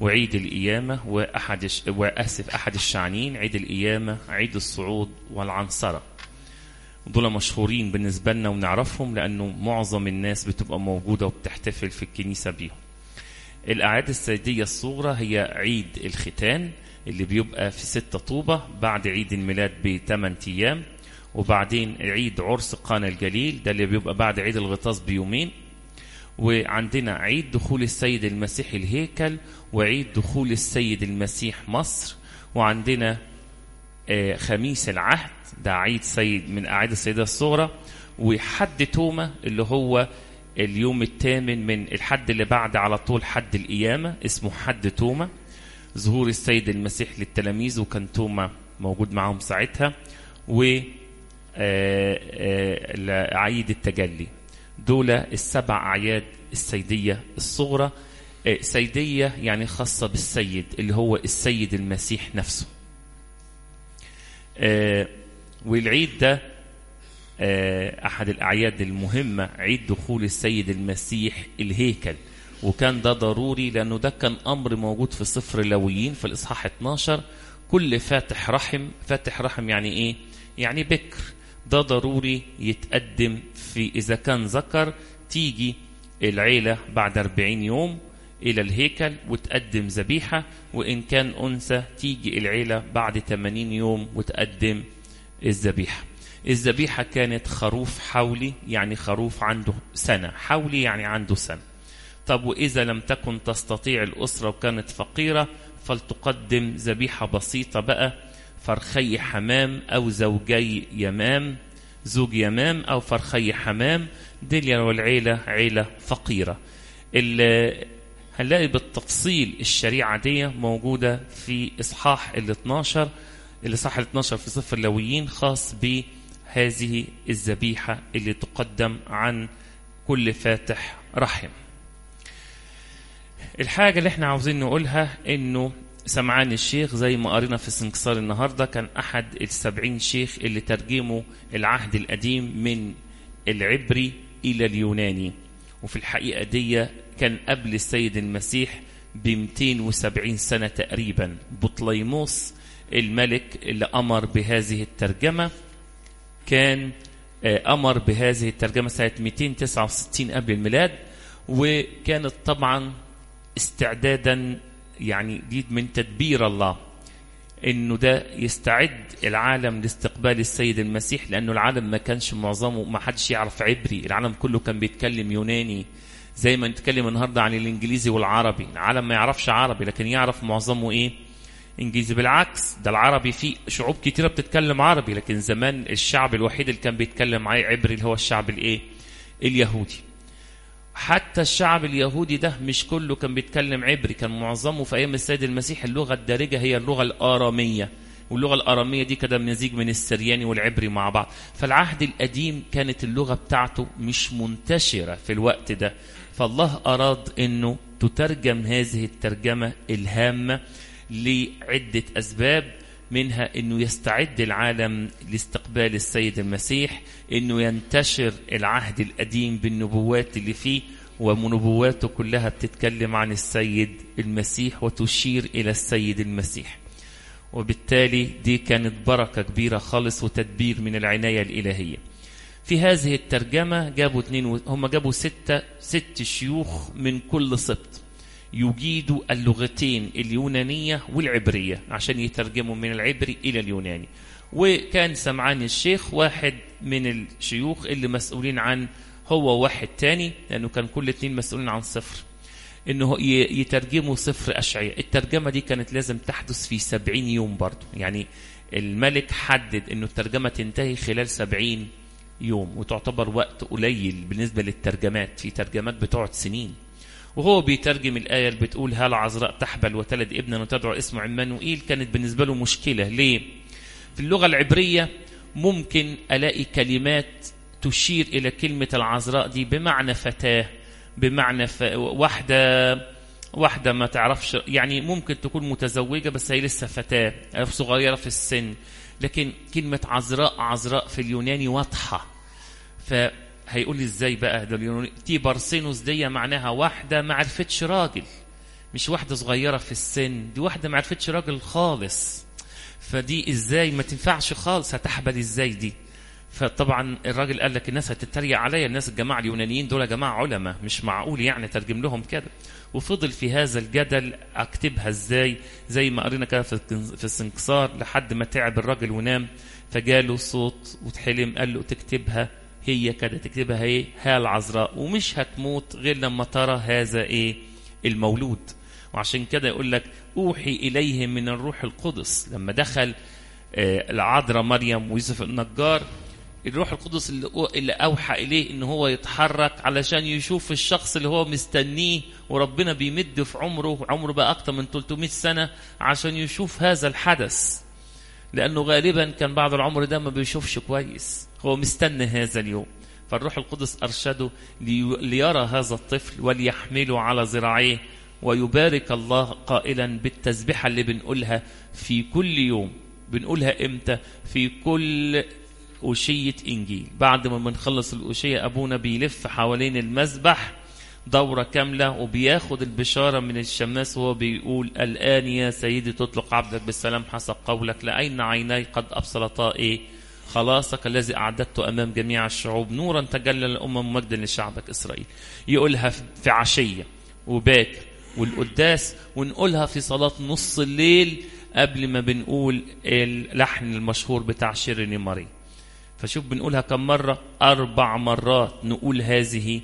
وعيد القيامة وأحد الش... وآسف أحد الشعنين عيد القيامة عيد الصعود والعنصرة دول مشهورين بالنسبة لنا ونعرفهم لأنه معظم الناس بتبقى موجودة وبتحتفل في الكنيسة بيهم الأعياد السيدية الصغرى هي عيد الختان اللي بيبقى في ستة طوبة بعد عيد الميلاد بثمان أيام وبعدين عيد عرس قانا الجليل ده اللي بيبقى بعد عيد الغطاس بيومين وعندنا عيد دخول السيد المسيح الهيكل وعيد دخول السيد المسيح مصر وعندنا آه، خميس العهد ده عيد سيد من أعياد السيدة الصغرى وحد توما اللي هو اليوم الثامن من الحد اللي بعد على طول حد القيامة اسمه حد توما ظهور السيد المسيح للتلاميذ وكان توما موجود معهم ساعتها و آه، آه، عيد التجلي دول السبع أعياد السيدية الصغرى آه، سيدية يعني خاصة بالسيد اللي هو السيد المسيح نفسه آه، والعيد ده آه، أحد الأعياد المهمة عيد دخول السيد المسيح الهيكل وكان ده ضروري لأنه ده كان أمر موجود في سفر اللويين في الإصحاح 12 كل فاتح رحم فاتح رحم يعني إيه؟ يعني بكر ده ضروري يتقدم في إذا كان ذكر تيجي العيلة بعد 40 يوم إلى الهيكل وتقدم ذبيحة وإن كان أنثى تيجي العيلة بعد 80 يوم وتقدم الذبيحة الذبيحة كانت خروف حولي يعني خروف عنده سنة حولي يعني عنده سنة طب وإذا لم تكن تستطيع الأسرة وكانت فقيرة فلتقدم ذبيحة بسيطة بقى فرخي حمام أو زوجي يمام زوج يمام أو فرخي حمام دي والعيلة عيلة فقيرة ال- هنلاقي بالتفصيل الشريعة دي موجودة في إصحاح ال 12 الإصحاح ال 12 في سفر اللويين خاص بهذه الذبيحة اللي تقدم عن كل فاتح رحم الحاجة اللي احنا عاوزين نقولها انه سمعان الشيخ زي ما قرينا في سنكسار النهاردة كان أحد السبعين شيخ اللي ترجموا العهد القديم من العبري إلى اليوناني وفي الحقيقة دي كان قبل السيد المسيح ب 270 سنة تقريبا بطليموس الملك اللي أمر بهذه الترجمة كان آه، أمر بهذه الترجمة سنة 269 قبل الميلاد وكانت طبعا استعدادا يعني دي من تدبير الله انه ده يستعد العالم لاستقبال السيد المسيح لانه العالم ما كانش معظمه ما حدش يعرف عبري العالم كله كان بيتكلم يوناني زي ما نتكلم النهارده عن الانجليزي والعربي العالم ما يعرفش عربي لكن يعرف معظمه ايه انجليزي بالعكس ده العربي فيه شعوب كتيره بتتكلم عربي لكن زمان الشعب الوحيد اللي كان بيتكلم معاه عبري اللي هو الشعب الايه اليهودي حتى الشعب اليهودي ده مش كله كان بيتكلم عبري كان معظمه في ايام السيد المسيح اللغه الدارجه هي اللغه الاراميه واللغه الاراميه دي كده مزيج من السرياني والعبري مع بعض فالعهد القديم كانت اللغه بتاعته مش منتشره في الوقت ده فالله اراد انه تترجم هذه الترجمه الهامه لعده اسباب منها انه يستعد العالم لاستقبال السيد المسيح انه ينتشر العهد القديم بالنبوات اللي فيه ونبواته كلها بتتكلم عن السيد المسيح وتشير الى السيد المسيح وبالتالي دي كانت بركه كبيره خالص وتدبير من العنايه الالهيه في هذه الترجمه جابوا اثنين و... هم جابوا سته ست شيوخ من كل سبط يجيدوا اللغتين اليونانية والعبرية عشان يترجموا من العبري إلى اليوناني وكان سمعان الشيخ واحد من الشيوخ اللي مسؤولين عن هو واحد تاني لأنه كان كل اتنين مسؤولين عن صفر انه ي- يترجموا سفر اشعياء الترجمه دي كانت لازم تحدث في سبعين يوم برضه يعني الملك حدد انه الترجمه تنتهي خلال سبعين يوم وتعتبر وقت قليل بالنسبه للترجمات في ترجمات بتقعد سنين وهو بيترجم الآية اللي بتقول هل عذراء تحبل وتلد ابنا وتدعو اسمه عمانوئيل كانت بالنسبة له مشكلة ليه؟ في اللغة العبرية ممكن ألاقي كلمات تشير إلى كلمة العذراء دي بمعنى فتاة بمعنى ف... واحدة واحدة ما تعرفش يعني ممكن تكون متزوجة بس هي لسه فتاة أو صغيرة في السن لكن كلمة عذراء عذراء في اليوناني واضحة فهيقول لي ازاي بقى ده اليوناني تي بارسينوس دي معناها واحدة ما عرفتش راجل مش واحدة صغيرة في السن دي واحدة ما عرفتش راجل خالص فدي ازاي ما تنفعش خالص هتحبل ازاي دي فطبعا الراجل قال لك الناس هتتريق عليا الناس الجماعة اليونانيين دول جماعة علماء مش معقول يعني ترجم لهم كده وفضل في هذا الجدل اكتبها ازاي زي ما قرينا كده في في السنكسار لحد ما تعب الراجل ونام فجاله صوت وتحلم قال له تكتبها هي كده تكتبها ايه ها العذراء ومش هتموت غير لما ترى هذا ايه المولود وعشان كده يقول لك اوحي اليه من الروح القدس لما دخل آه العذراء مريم ويوسف النجار الروح القدس اللي, اللي اوحى اليه ان هو يتحرك علشان يشوف الشخص اللي هو مستنيه وربنا بيمد في عمره عمره بقى اكتر من 300 سنه عشان يشوف هذا الحدث لانه غالبا كان بعد العمر ده ما بيشوفش كويس هو مستني هذا اليوم فالروح القدس ارشده ليرى هذا الطفل وليحمله على ذراعيه ويبارك الله قائلا بالتسبيحه اللي بنقولها في كل يوم بنقولها امتى في كل أوشية إنجيل بعد ما بنخلص الأوشية أبونا بيلف حوالين المذبح دورة كاملة وبياخد البشارة من الشماس وهو بيقول الآن يا سيدي تطلق عبدك بالسلام حسب قولك لأين عيناي قد أبصرتا إيه خلاصك الذي أعددته أمام جميع الشعوب نورا تجلى للأمم مجدا لشعبك إسرائيل يقولها في عشية وباكر والقداس ونقولها في صلاة نص الليل قبل ما بنقول اللحن المشهور بتاع شيريني ماري فشوف بنقولها كم مرة أربع مرات نقول هذه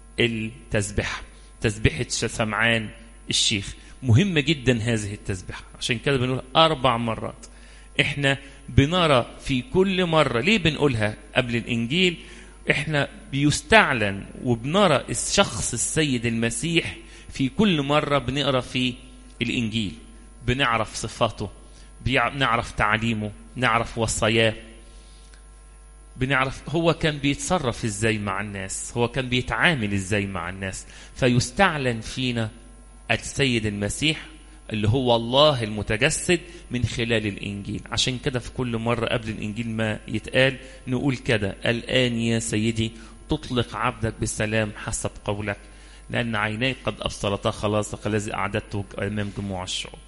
التسبيحة تسبيحة سمعان الشيخ مهمة جدا هذه التسبيحة عشان كده بنقول أربع مرات احنا بنرى في كل مرة ليه بنقولها قبل الإنجيل احنا بيستعلن وبنرى الشخص السيد المسيح في كل مرة بنقرأ في الإنجيل بنعرف صفاته بنعرف تعليمه نعرف وصاياه بنعرف هو كان بيتصرف ازاي مع الناس هو كان بيتعامل ازاي مع الناس فيستعلن فينا السيد المسيح اللي هو الله المتجسد من خلال الإنجيل عشان كده في كل مرة قبل الإنجيل ما يتقال نقول كده الآن يا سيدي تطلق عبدك بالسلام حسب قولك لأن عيناي قد أبصرتا خلاصك الذي أعددته أمام جموع الشعوب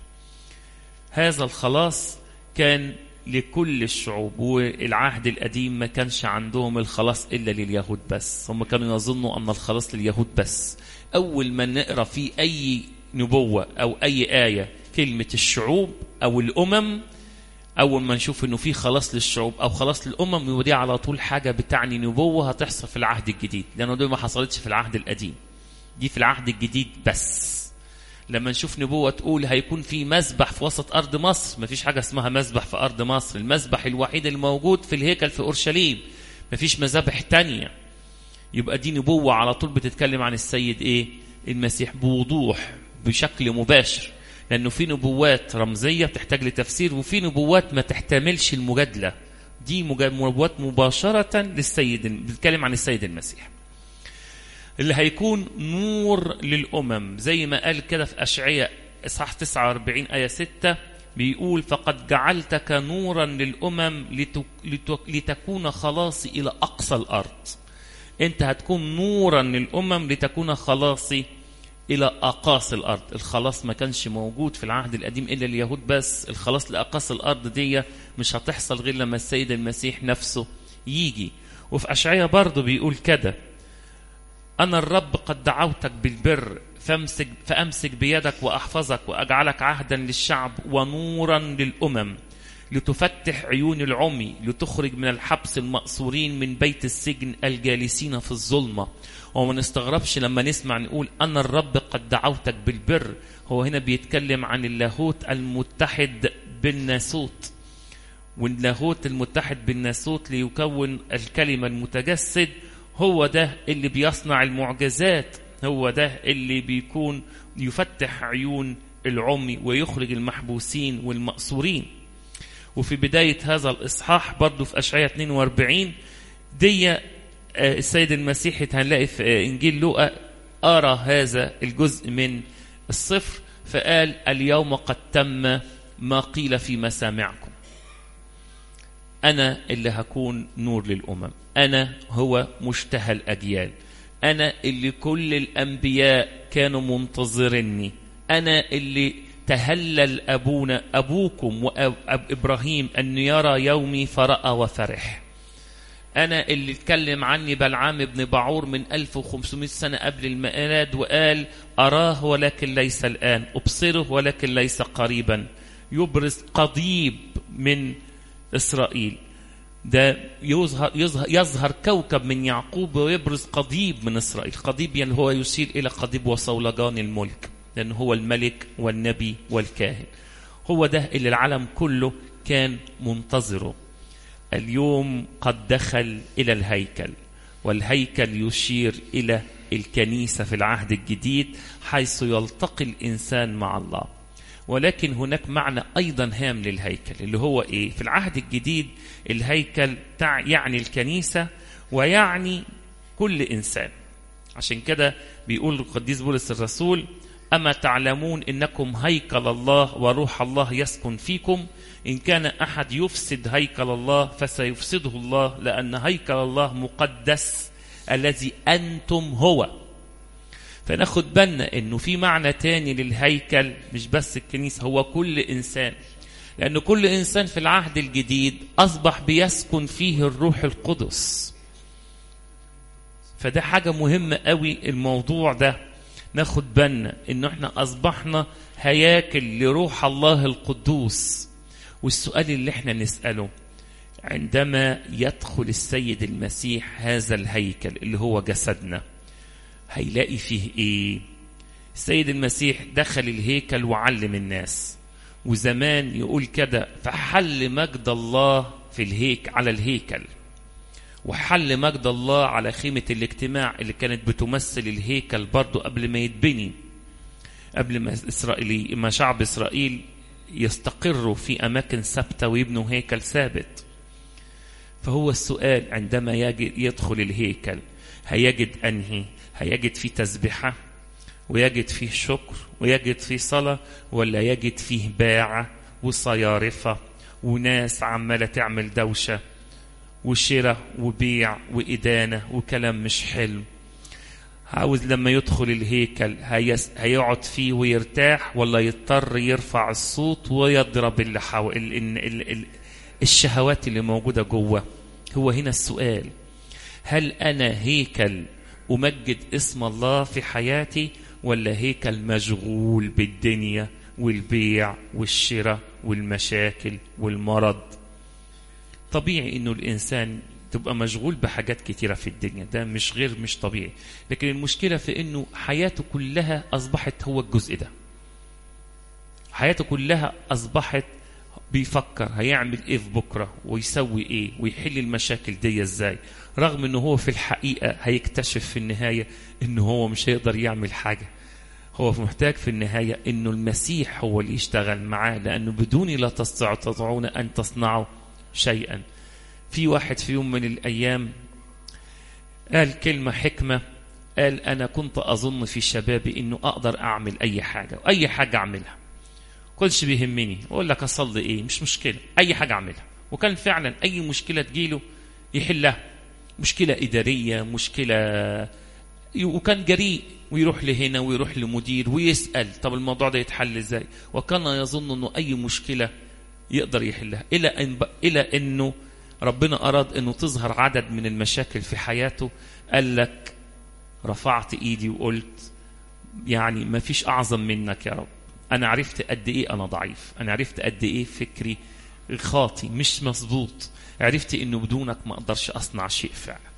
هذا الخلاص كان لكل الشعوب والعهد القديم ما كانش عندهم الخلاص إلا لليهود بس هم كانوا يظنوا أن الخلاص لليهود بس أول ما نقرأ في أي نبوة أو أي آية كلمة الشعوب أو الأمم أول ما نشوف إنه في خلاص للشعوب أو خلاص للأمم يبقى دي على طول حاجة بتعني نبوة هتحصل في العهد الجديد لأنه دي ما حصلتش في العهد القديم دي في العهد الجديد بس لما نشوف نبوة تقول هيكون في مسبح في وسط أرض مصر مفيش حاجة اسمها مسبح في أرض مصر المسبح الوحيد الموجود في الهيكل في أورشليم مفيش مذابح تانية يبقى دي نبوة على طول بتتكلم عن السيد إيه المسيح بوضوح بشكل مباشر لأنه في نبوات رمزية بتحتاج لتفسير وفي نبوات ما تحتملش المجادلة دي نبوات مباشرة للسيد بتتكلم عن السيد المسيح اللي هيكون نور للأمم زي ما قال كده في أشعياء إصحاح 49 آية 6 بيقول فقد جعلتك نورا للأمم لتكون خلاصي إلى أقصى الأرض أنت هتكون نورا للأمم لتكون خلاصي إلى أقاصي الأرض الخلاص ما كانش موجود في العهد القديم إلا اليهود بس الخلاص لأقاصي الأرض دي مش هتحصل غير لما السيد المسيح نفسه يجي وفي أشعياء برضه بيقول كده أنا الرب قد دعوتك بالبر فامسك فأمسك بيدك وأحفظك وأجعلك عهدا للشعب ونورا للأمم لتفتح عيون العمي لتخرج من الحبس المأسورين من بيت السجن الجالسين في الظلمة وما نستغربش لما نسمع نقول أنا الرب قد دعوتك بالبر هو هنا بيتكلم عن اللاهوت المتحد بالناسوت واللاهوت المتحد بالناسوت ليكون الكلمة المتجسد هو ده اللي بيصنع المعجزات هو ده اللي بيكون يفتح عيون العمي ويخرج المحبوسين والمأسورين وفي بداية هذا الإصحاح برضو في أشعية 42 دي السيد المسيح هنلاقي في إنجيل لوقا أرى هذا الجزء من الصفر فقال اليوم قد تم ما قيل في مسامعكم أنا اللي هكون نور للأمم أنا هو مشتهى الأجيال أنا اللي كل الأنبياء كانوا منتظرني أنا اللي تهلل أبونا أبوكم وإبراهيم أن يرى يومي فرأى وفرح أنا اللي اتكلم عني بلعام بن بعور من 1500 سنة قبل الميلاد وقال أراه ولكن ليس الآن أبصره ولكن ليس قريبا يبرز قضيب من إسرائيل ده يظهر, يظهر, يظهر كوكب من يعقوب ويبرز قضيب من إسرائيل قضيب يعني هو يشير إلى قضيب وصولجان الملك لأنه هو الملك والنبي والكاهن هو ده اللي العالم كله كان منتظره اليوم قد دخل إلى الهيكل والهيكل يشير إلى الكنيسة في العهد الجديد حيث يلتقي الإنسان مع الله ولكن هناك معنى أيضا هام للهيكل اللي هو إيه في العهد الجديد الهيكل يعني الكنيسة ويعني كل إنسان عشان كده بيقول القديس بولس الرسول أما تعلمون إنكم هيكل الله وروح الله يسكن فيكم إن كان أحد يفسد هيكل الله فسيفسده الله لأن هيكل الله مقدس الذي أنتم هو فناخد بالنا إنه في معنى تاني للهيكل مش بس الكنيسة هو كل إنسان لأن كل إنسان في العهد الجديد أصبح بيسكن فيه الروح القدس فده حاجة مهمة قوي الموضوع ده ناخد بالنا إنه إحنا أصبحنا هياكل لروح الله القدوس والسؤال اللي احنا نسأله عندما يدخل السيد المسيح هذا الهيكل اللي هو جسدنا هيلاقي فيه ايه السيد المسيح دخل الهيكل وعلم الناس وزمان يقول كده فحل مجد الله في الهيك على الهيكل وحل مجد الله على خيمة الاجتماع اللي كانت بتمثل الهيكل برضو قبل ما يتبني قبل ما إسرائيلي ما شعب إسرائيل يستقروا في أماكن ثابتة ويبنوا هيكل ثابت فهو السؤال عندما يجد يدخل الهيكل هيجد أنهي هيجد فيه تسبحة ويجد فيه شكر ويجد فيه صلاة ولا يجد فيه باعة وصيارفة وناس عمالة تعمل دوشة وشراء وبيع وإدانة وكلام مش حلو عاوز لما يدخل الهيكل هيس... هيقعد فيه ويرتاح ولا يضطر يرفع الصوت ويضرب اللي حو... ال... ال... ال... الشهوات اللي موجودة جوه هو هنا السؤال هل أنا هيكل أمجد اسم الله في حياتي ولا هيكل مشغول بالدنيا والبيع والشراء والمشاكل والمرض طبيعي انه الانسان تبقى مشغول بحاجات كتيرة في الدنيا ده مش غير مش طبيعي لكن المشكلة في انه حياته كلها اصبحت هو الجزء ده حياته كلها اصبحت بيفكر هيعمل ايه في بكرة ويسوي ايه ويحل المشاكل دي ازاي رغم انه هو في الحقيقة هيكتشف في النهاية انه هو مش هيقدر يعمل حاجة هو محتاج في النهاية انه المسيح هو اللي يشتغل معاه لانه بدوني لا تستطيعون ان تصنعوا شيئا في واحد في يوم من الأيام قال كلمة حكمة قال أنا كنت أظن في شبابي أنه أقدر أعمل أي حاجة وأي حاجة أعملها كلش بيهمني أقول لك أصلي إيه مش مشكلة أي حاجة أعملها وكان فعلا أي مشكلة تجيله يحلها مشكلة إدارية مشكلة وكان جريء ويروح لهنا ويروح لمدير ويسأل طب الموضوع ده يتحل ازاي وكان يظن انه اي مشكلة يقدر يحلها الى ان الى انه ربنا اراد انه تظهر عدد من المشاكل في حياته قال لك رفعت ايدي وقلت يعني ما فيش اعظم منك يا رب انا عرفت قد ايه انا ضعيف انا عرفت قد ايه فكري خاطي مش مظبوط عرفت انه بدونك ما اقدرش اصنع شيء فعلا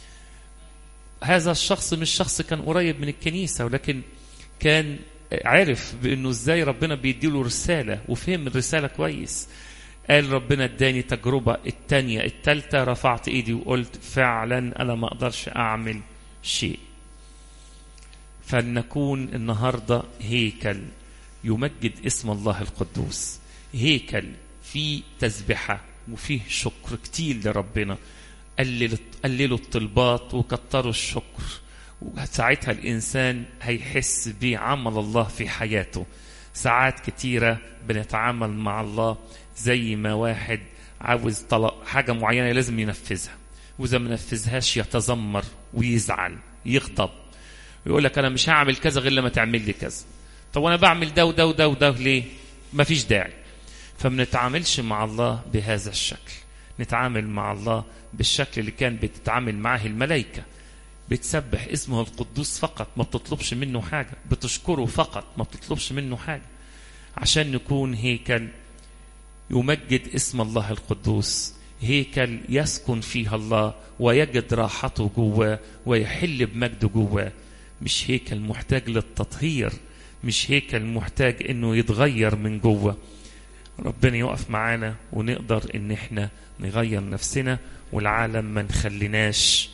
هذا الشخص مش شخص كان قريب من الكنيسة ولكن كان عرف بانه ازاي ربنا بيديله رسالة وفهم الرسالة كويس قال ربنا اداني تجربة التانية التالتة رفعت ايدي وقلت فعلا انا ما اقدرش اعمل شيء فلنكون النهاردة هيكل يمجد اسم الله القدوس هيكل فيه تسبحة وفيه شكر كتير لربنا قللوا قللوا الطلبات وكتروا الشكر وساعتها الإنسان هيحس بعمل الله في حياته ساعات كتيرة بنتعامل مع الله زي ما واحد عاوز طلب حاجة معينة لازم ينفذها وإذا ما نفذهاش يتذمر ويزعل يغضب ويقول لك أنا مش هعمل كذا غير لما تعمل لي كذا طب انا بعمل ده وده وده وده ليه مفيش داعي فمنتعاملش مع الله بهذا الشكل نتعامل مع الله بالشكل اللي كان بتتعامل معه الملائكة بتسبح اسمه القدوس فقط ما بتطلبش منه حاجة بتشكره فقط ما بتطلبش منه حاجة عشان نكون هيكل يمجد اسم الله القدوس هيكل يسكن فيها الله ويجد راحته جواه ويحل بمجده جواه مش هيكل محتاج للتطهير مش هيكل محتاج انه يتغير من جوه ربنا يقف معانا ونقدر ان احنا نغير نفسنا والعالم ما نخليناش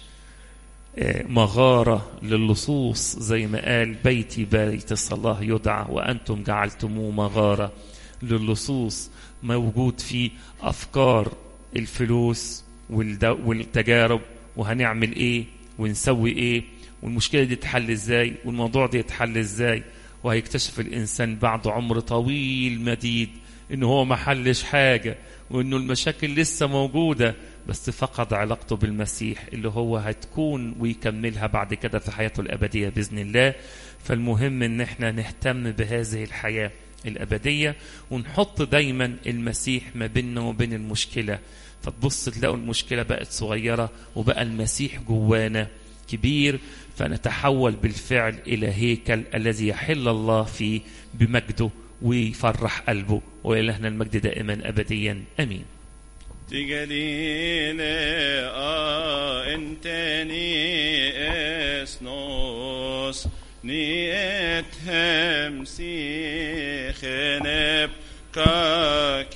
مغارة للصوص زي ما قال بيتي بيت الصلاة يدعى وأنتم جعلتموه مغارة للصوص موجود فيه أفكار الفلوس والتجارب وهنعمل إيه ونسوي إيه والمشكلة دي تحل إزاي والموضوع ده يتحل إزاي وهيكتشف الإنسان بعد عمر طويل مديد إنه هو ما حلش حاجة وإنه المشاكل لسه موجودة بس فقد علاقته بالمسيح اللي هو هتكون ويكملها بعد كده في حياته الأبدية بإذن الله فالمهم إن احنا نهتم بهذه الحياة الأبدية ونحط دايما المسيح ما بيننا وبين المشكلة فتبص تلاقوا المشكلة بقت صغيرة وبقى المسيح جوانا كبير فنتحول بالفعل إلى هيكل الذي يحل الله فيه بمجده ويفرح قلبه وإلهنا المجد دائما أبديا أمين تقليل آه انتني اسنوس نيت همسي خنب